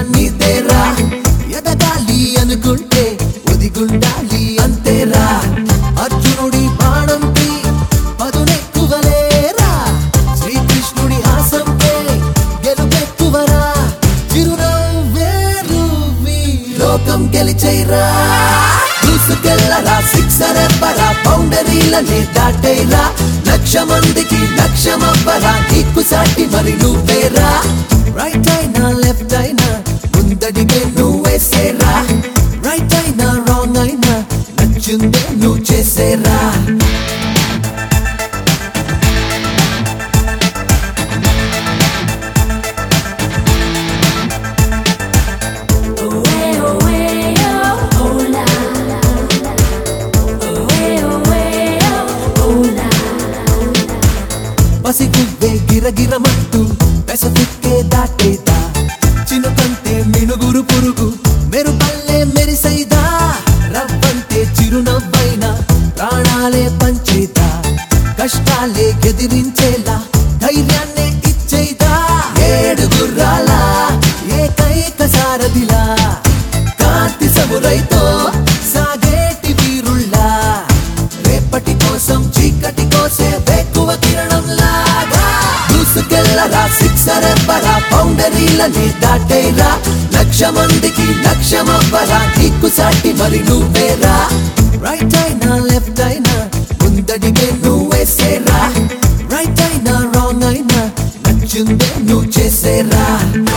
నీదేరా ఎదగాలి అనుకుంటే ఒదిగుండాలి అంతేరా అర్జునుడి బాణంకి పదునెక్కువలేరా శ్రీకృష్ణుడి హాసంపై గెలుపెక్కువరా చిరునవ్వే రువ్వి లోకం గెలిచైరా దూసుకెళ్ళరా సిక్సర్ ఎవ్వరా బౌండరీలని దాటైరా లక్ష మందికి లక్షమవ్వరా నీకు సాటి మరి నువ్వేరా రైట్ అయినా లెఫ్ట్ అయినా ముందడిగే నువ్వేసేరా రైట్ అయినా రాంగ్ అయినా నచ్చిందే నువ్వు చేసేరా Away, away, oh, oh la la. Away, away, oh, oh la పసిగువ్వే గిరగిరమంటూ పెసతిక్కే దాటేదా చినుకంటే మినుగురు పురుగు మెరుపల్లే మెరిసైదా రవ్వంటే చిరునవ్వైనా ప్రాణాలే పంచేదా కష్టాలే ఎదిరించేలా ధైర్యాన్నే ఇచ్చేదా ఏడు గుర్రాల ఏకైక సారథిలా కాంతి సమురైతో సాగేటి వీరుల్లా రేపటి కోసం చీకటి కోసే వేకువ కిరణం లాగా దూసుకెళ్ళరా సిక్సర్ ఎవ్వరా బౌండరీలని దాటేరా లక్ష మందికి లక్షమవ్వరా నీకు సాటి మరి నువ్వేరా రైట్ అయినా లెఫ్ట్ అయినా ముందడిగే నువ్వేసేరా రైట్ అయినా రాంగ్ అయినా నచ్చిందే నువ్వు చేసేరా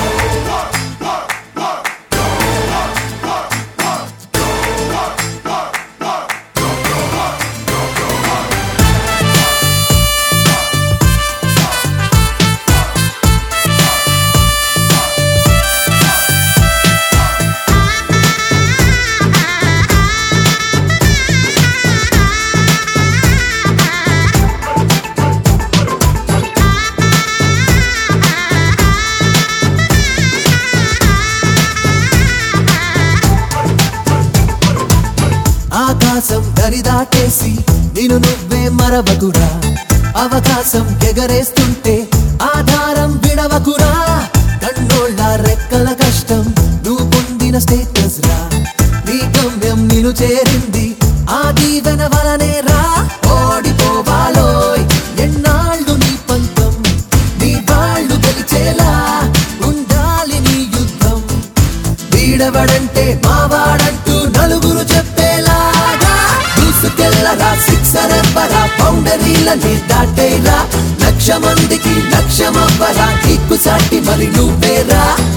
ఆకాశం దరిదాటేసి నేను నువ్వే మరవకురా అవకాశం ఎగరేస్తుంటే ఆధారం విడవకురా కన్నోళ్ళ రెక్కల కష్టం నువ్వు పొందిన స్టేటస్ రా నీ గమ్యం నిన్ను చేరింది ఆ దీవెన వలనే రా ఓడిపోవాలోయ్ ఎన్నాళ్ళు నీ పంతం నీ వాళ్ళు గెలిచేలా ఉండాలి నీ యుద్ధం వీడవడంటే మావాడంటూ నలుగురు చెప్పేలాగా దూసుకెళ్ళరా సిక్సర్ ఎవ్వరా బౌండరీలని దాటేరా లక్ష మందికి లక్షమవ్వరా నీకు సాటి మరి నువ్వేరా